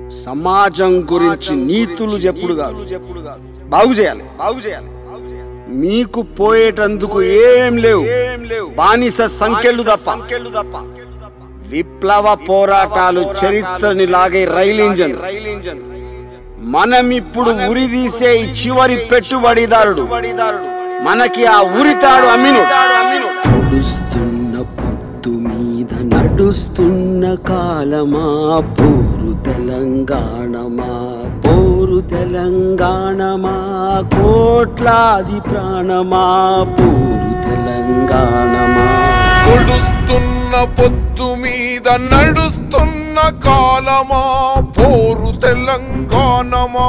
సమాజం గురించి నీతులు చెప్పుడు కాదు బాగు చేయాలి బాగు చేయాలి మీకు పోయేటందుకు ఏం లేవు ఏం లేవు బానిస సంఖ్యలు తప్ప సంఖ్యలు తప్ప విప్లవ పోరాటాలు చరిత్రని లాగే రైల్ ఇంజన్ రైల్ ఇంజన్ మనం ఇప్పుడు ఉరి తీసే ఈ చివరి పెట్టుబడిదారుడు మనకి ఆ ఉరితాడు అమ్మిను పొడుస్తున్న పొత్తు మీద నడుస్తున్న కాలమా పోరు తెలంగాణమా పోరు తెలంగాణమా కోట్లాది ప్రాణమా పోరు తెలంగాణమా పొడుస్తున్న పొత్తు మీద నడుస్తున్న కాలమా పోరు తెలంగాణమా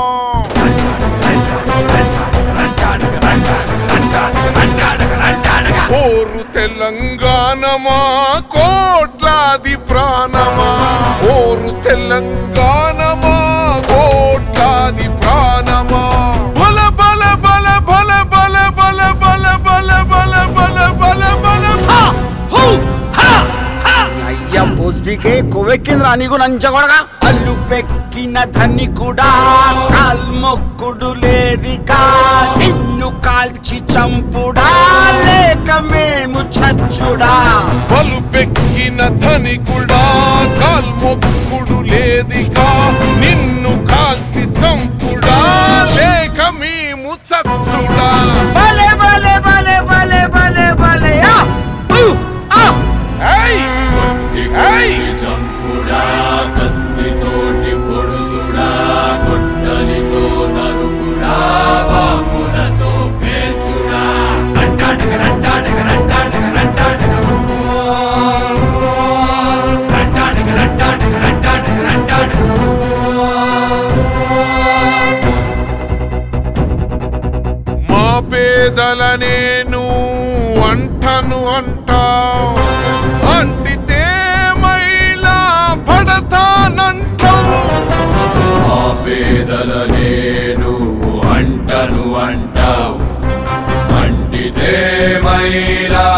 పోరు తెలంగాణమా కోట్లాది ప్రాణమా పోరు తెలంగాణమా కోట్లాది ప్రాణమా బల బల బల బల బల బల బల బల బల బల బల బల హా! హూ! హా! హా! అయ్య పోస్టికే కొవ్వెక్కింది రాని కూడా నంచగొడగా అల్లు పెక్కిన ధనికుడా కాల్మొక్కుడు లేదికా నిన్ను కాల్చి చంపుడా లేక మేము చచ్చుడా పలుపెక్కిన ధనికుడా కాల్మొక్కుడు లేదిగా నిన్ను కాల్చి చంపుడా లేక మేము చచ్చుడా బలే బలే బలే బలే బలే బలే ఆ! ఊ! ఆ! ఏయ్! ఏయ్! చంపుడా కత్తితోటి పొడుసుడా కొట్టలితో నరుకుడా బాపులతో పేచుడా రంటాడక రంటాడక రంటాడక రంటాడక రంటాడక రంటాడక రంటాడక రంటాడక మా పేదల నేను అంటను అంటా అంటితే మైలా పడతానంటావు ఆ పేదల నేను అంటను అంటావు అంటితే మైలా